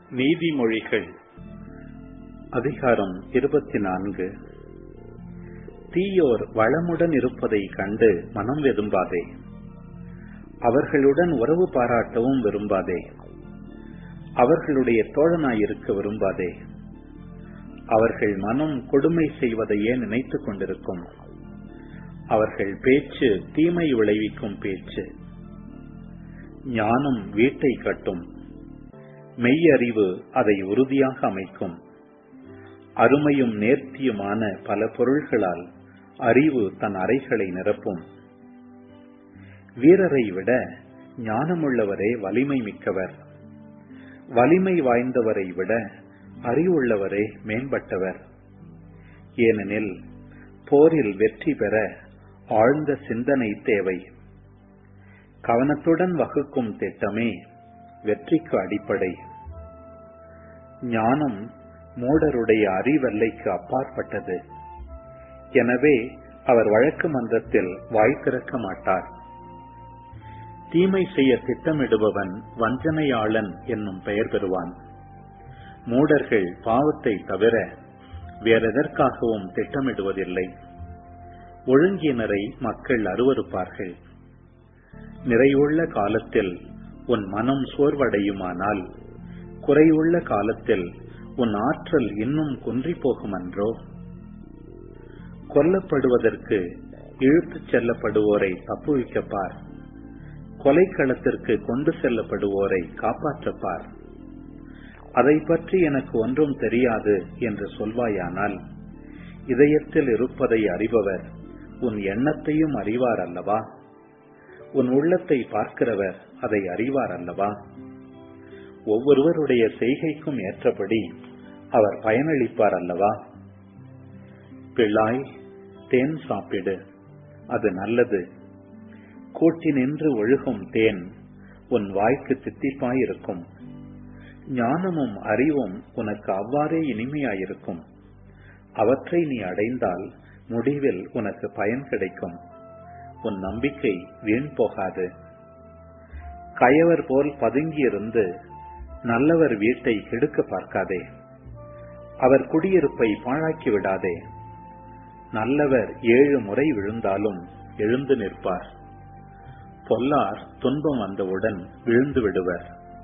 நீதிமொழிகள் அதிகாரம் இருபத்தி நான்கு தீயோர் வளமுடன் இருப்பதை கண்டு மனம் விரும்பாதே அவர்களுடன் உறவு பாராட்டவும் விரும்பாதே அவர்களுடைய தோழனாயிருக்க விரும்பாதே அவர்கள் மனம் கொடுமை செய்வதையே நினைத்துக் கொண்டிருக்கும் அவர்கள் பேச்சு தீமை விளைவிக்கும் பேச்சு ஞானம் வீட்டை கட்டும் மெய்யறிவு அதை உறுதியாக அமைக்கும் அருமையும் நேர்த்தியுமான பல பொருள்களால் அறிவு தன் அறைகளை நிரப்பும் வீரரை விட ஞானமுள்ளவரே வலிமை மிக்கவர் வலிமை வாய்ந்தவரை விட அறிவுள்ளவரே மேம்பட்டவர் ஏனெனில் போரில் வெற்றி பெற ஆழ்ந்த சிந்தனை தேவை கவனத்துடன் வகுக்கும் திட்டமே வெற்றிக்கு அடிப்படை ஞானம் மூடருடைய அறிவெல்லைக்கு அப்பாற்பட்டது எனவே அவர் வழக்கு மன்றத்தில் வாய் திறக்க மாட்டார் தீமை செய்ய திட்டமிடுபவன் வஞ்சனையாளன் என்னும் பெயர் பெறுவான் மூடர்கள் பாவத்தை தவிர வேறெதற்காகவும் திட்டமிடுவதில்லை ஒழுங்கினரை மக்கள் அருவறுப்பார்கள் நிறைவுள்ள காலத்தில் உன் மனம் சோர்வடையுமானால் குறையுள்ள காலத்தில் உன் ஆற்றல் இன்னும் குன்றி போகுமன்றோ கொல்லப்படுவதற்கு இழுத்துச் செல்லப்படுவோரை தப்புவிக்கப்பார் கொலைக்களத்திற்கு கொண்டு செல்லப்படுவோரை காப்பாற்றப்பார் அதை பற்றி எனக்கு ஒன்றும் தெரியாது என்று சொல்வாயானால் இதயத்தில் இருப்பதை அறிபவர் உன் எண்ணத்தையும் அறிவார் அல்லவா உன் உள்ளத்தை பார்க்கிறவர் அதை அறிவார் அல்லவா ஒவ்வொருவருடைய செய்கைக்கும் ஏற்றபடி அவர் பயனளிப்பார் அல்லவா பிள்ளாய் தேன் சாப்பிடு அது நல்லது கூட்டி நின்று ஒழுகும் தேன் உன் வாய்க்கு தித்திப்பாயிருக்கும் ஞானமும் அறிவும் உனக்கு அவ்வாறே இனிமையாயிருக்கும் அவற்றை நீ அடைந்தால் முடிவில் உனக்கு பயன் கிடைக்கும் உன் நம்பிக்கை வீண் போகாது கயவர் போல் பதுங்கியிருந்து நல்லவர் வீட்டை கெடுக்க பார்க்காதே அவர் குடியிருப்பை பாழாக்கி விடாதே நல்லவர் ஏழு முறை விழுந்தாலும் எழுந்து நிற்பார் பொல்லார் துன்பம் வந்தவுடன் விழுந்து விடுவர்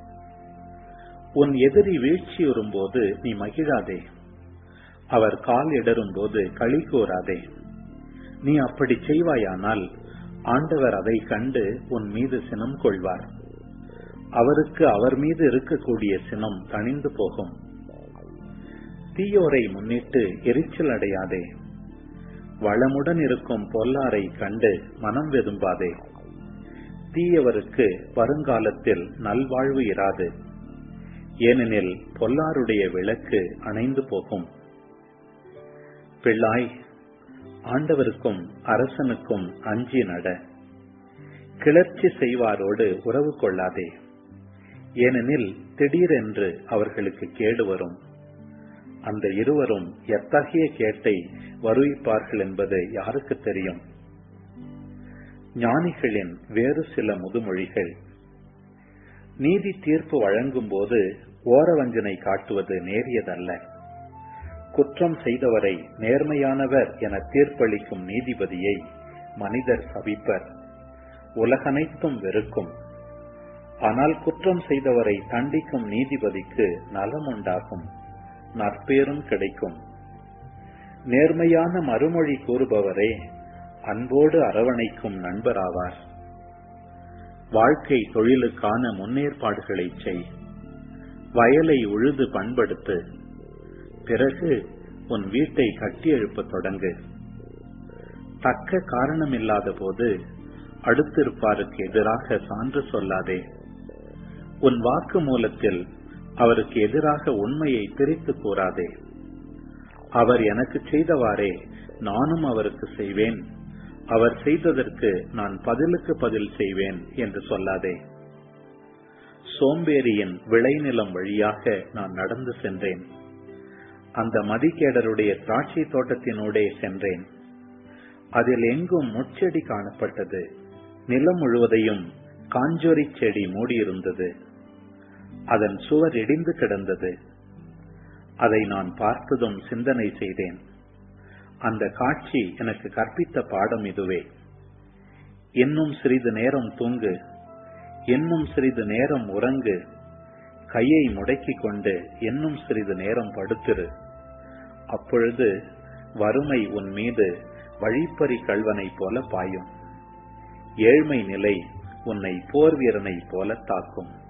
உன் எதிரி வீழ்ச்சியுறும்போது நீ மகிழாதே அவர் கால் இடரும் போது களி கூறாதே நீ அப்படி செய்வாயானால் ஆண்டவர் அதை கண்டு உன் மீது சினம் கொள்வார் அவருக்கு அவர் மீது இருக்கக்கூடிய சினம் தணிந்து போகும் தீயோரை முன்னிட்டு எரிச்சல் அடையாதே வளமுடன் இருக்கும் பொல்லாரை கண்டு மனம் வெதும்பாதே தீயவருக்கு வருங்காலத்தில் நல்வாழ்வு இராது ஏனெனில் பொல்லாருடைய விளக்கு அணைந்து போகும் பிள்ளாய் ஆண்டவருக்கும் அரசனுக்கும் அஞ்சி நட கிளர்ச்சி செய்வாரோடு உறவு கொள்ளாதே ஏனெனில் திடீரென்று அவர்களுக்கு கேடு வரும் அந்த இருவரும் எத்தகைய கேட்டை வருவிப்பார்கள் என்பது யாருக்கு தெரியும் ஞானிகளின் வேறு சில முதுமொழிகள் நீதி தீர்ப்பு வழங்கும் போது ஓரவஞ்சனை காட்டுவது நேரியதல்ல குற்றம் செய்தவரை நேர்மையானவர் என தீர்ப்பளிக்கும் நீதிபதியை மனிதர் சபிப்பர் உலகனைத்தும் வெறுக்கும் ஆனால் குற்றம் செய்தவரை தண்டிக்கும் நீதிபதிக்கு நலம் உண்டாகும் நற்பேரும் கிடைக்கும் நேர்மையான மறுமொழி கூறுபவரே அன்போடு அரவணைக்கும் நண்பராவார் வாழ்க்கை தொழிலுக்கான முன்னேற்பாடுகளை செய் வயலை உழுது பண்படுத்து பிறகு உன் வீட்டை கட்டி எழுப்ப தொடங்கு தக்க காரணமில்லாத போது அடுத்திருப்பாருக்கு எதிராக சான்று சொல்லாதே உன் வாக்கு மூலத்தில் அவருக்கு எதிராக உண்மையை பிரித்து கூறாதே அவர் எனக்கு செய்தவாறே நானும் அவருக்கு செய்வேன் அவர் செய்ததற்கு நான் பதிலுக்கு பதில் செய்வேன் என்று சொல்லாதே சோம்பேறியின் விளைநிலம் வழியாக நான் நடந்து சென்றேன் அந்த மதிக்கேடருடைய திராட்சை தோட்டத்தினூடே சென்றேன் அதில் எங்கும் முச்செடி காணப்பட்டது நிலம் முழுவதையும் காஞ்சோரி செடி மூடியிருந்தது அதன் சுவர் இடிந்து கிடந்தது அதை நான் பார்த்ததும் சிந்தனை செய்தேன் அந்த காட்சி எனக்கு கற்பித்த பாடம் இதுவே இன்னும் சிறிது நேரம் தூங்கு இன்னும் சிறிது நேரம் உறங்கு கையை முடக்கிக் கொண்டு இன்னும் சிறிது நேரம் படுத்திரு அப்பொழுது வறுமை உன் மீது வழிப்பறி கள்வனைப் போல பாயும் ஏழ்மை நிலை உன்னை போர் வீரனைப் போல தாக்கும்